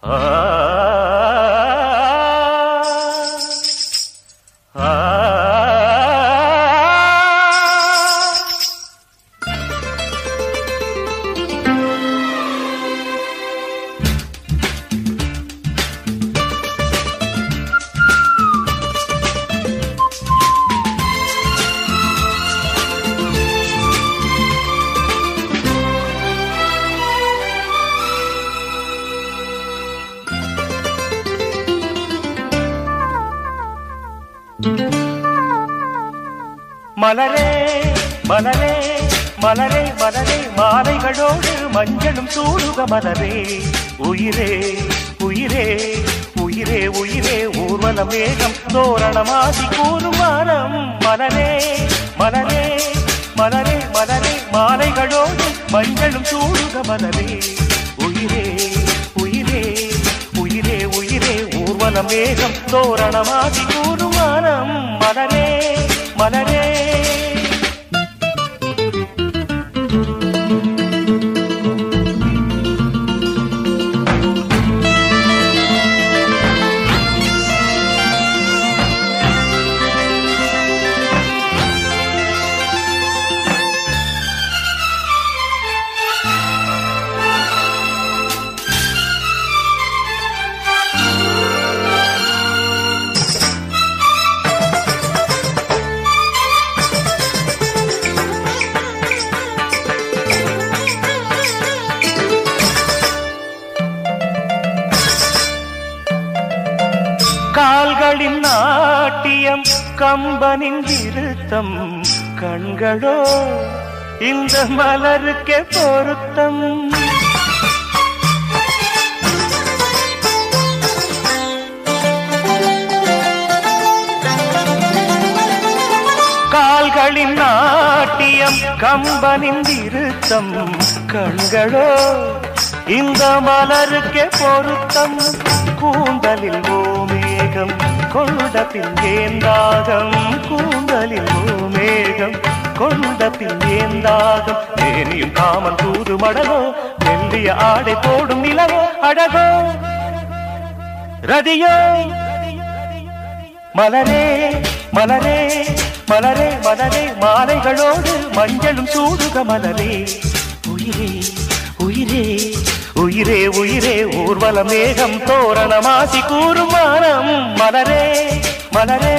ஆ ஆ மலரே மலரே மலரே மலரே மாலைகளோடு மஞ்சளும் சூடுக மலரே உயிரே உயிரே உயிரே உயிரே ஊர்வல மேகம் தோரணமாசி கூறும் வாரம் மலரே மலரே மலரே மலரே மாலைகளோடு மஞ்சளும் சூடுக மலரே உயிரே உயிரே உயிரே உயிரே ஊர்வல மேகம் தோரணமாசி கூறும் வாரம் மலரே மலரே கால்களின் நாட்டியம் கம்பனின் விருத்தம் கண்களோ இந்த மலருக்கே பொருத்தம் கால்களின் நாட்டியம் கம்பனின் விருத்தம் கண்களோ இந்த மலருக்கே பொருத்தம் கூந்தலில் ஓமேகம் கொண்ட பின் ஏந்தாகம் கூந்தலில் ஓமேகம் கொண்ட பின் ஏந்தாகம் தேனியும் காமன் தூது மடலோ மெல்லிய ஆடை போடும் நிலவோ அழகோ ரதியோ மலரே மலரே மலரே மலரே மாலைகளோடு மஞ்சளும் சூடுக மலரே உயிரே உயிரே உயிரே உயிரே ஊர்வல மேகம் தோரணமாசி கூறும் வானம் மலரே மலரே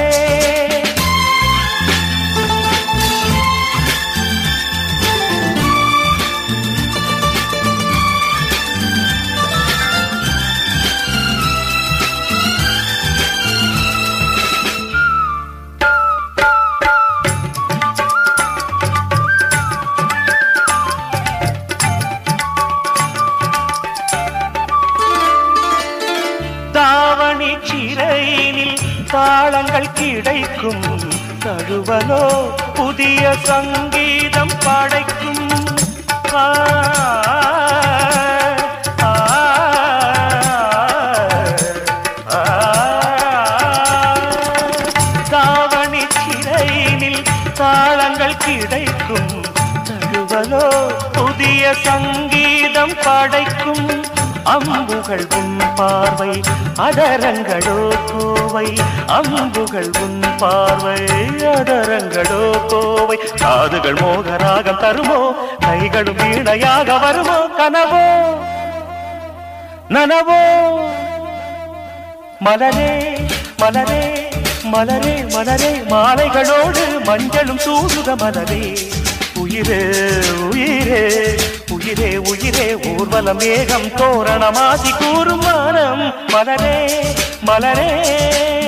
தாவணி சிறையினில் தாளங்கள் கிடைக்கும் தழுவலோ புதிய சங்கீதம் படைக்கும் ஆ, ஆ, ஆ, தாவணி சிறையினில் தாளங்கள் கிடைக்கும் தழுவலோ புதிய சங்கீதம் படைக்கும் அம்புகள் உன் பார்வை அதரங்களோ கோவை அம்புகள் உன் பார்வை அதரங்களோ கோவை காதுகள் மோகராகம் தருமோ கைகளும் வீணையாக வருமோ கனவோ நனவோ மலரே மலரே மலரே மலரே மாலைகளோடு மஞ்சளும் சூடுக மலரே உயிரே உயிரே உயிரே உயிரே ஊர்வல மேகம் தோரணமாசி கூறும் வானம் மலரே மலரே